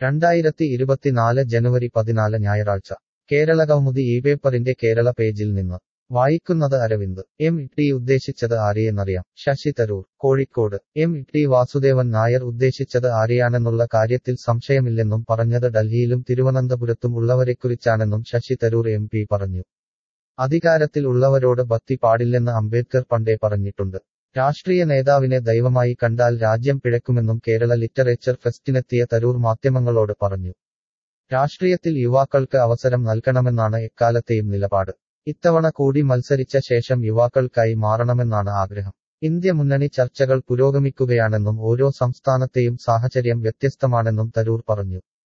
രണ്ടായിരത്തി ഇരുപത്തിനാല് ജനുവരി പതിനാല് ഞായറാഴ്ച കേരളകൗമുദി ഈ പേപ്പറിന്റെ കേരള പേജിൽ നിന്ന് വായിക്കുന്നത് അരവിന്ദ് എം ടി ഉദ്ദേശിച്ചത് ആരെയെന്നറിയാം ശശി തരൂർ കോഴിക്കോട് എം ടി വാസുദേവൻ നായർ ഉദ്ദേശിച്ചത് ആരെയാണെന്നുള്ള കാര്യത്തിൽ സംശയമില്ലെന്നും പറഞ്ഞത് ഡൽഹിയിലും തിരുവനന്തപുരത്തും ഉള്ളവരെക്കുറിച്ചാണെന്നും ശശി തരൂർ എം പി പറഞ്ഞു അധികാരത്തിൽ ഉള്ളവരോട് ഭക്തി പാടില്ലെന്ന് അംബേദ്കർ പണ്ടേ പറഞ്ഞിട്ടുണ്ട് രാഷ്ട്രീയ നേതാവിനെ ദൈവമായി കണ്ടാൽ രാജ്യം പിഴക്കുമെന്നും കേരള ലിറ്ററേച്ചർ ഫെസ്റ്റിനെത്തിയ തരൂർ മാധ്യമങ്ങളോട് പറഞ്ഞു രാഷ്ട്രീയത്തിൽ യുവാക്കൾക്ക് അവസരം നൽകണമെന്നാണ് എക്കാലത്തെയും നിലപാട് ഇത്തവണ കൂടി മത്സരിച്ച ശേഷം യുവാക്കൾക്കായി മാറണമെന്നാണ് ആഗ്രഹം ഇന്ത്യ മുന്നണി ചർച്ചകൾ പുരോഗമിക്കുകയാണെന്നും ഓരോ സംസ്ഥാനത്തെയും സാഹചര്യം വ്യത്യസ്തമാണെന്നും തരൂർ പറഞ്ഞു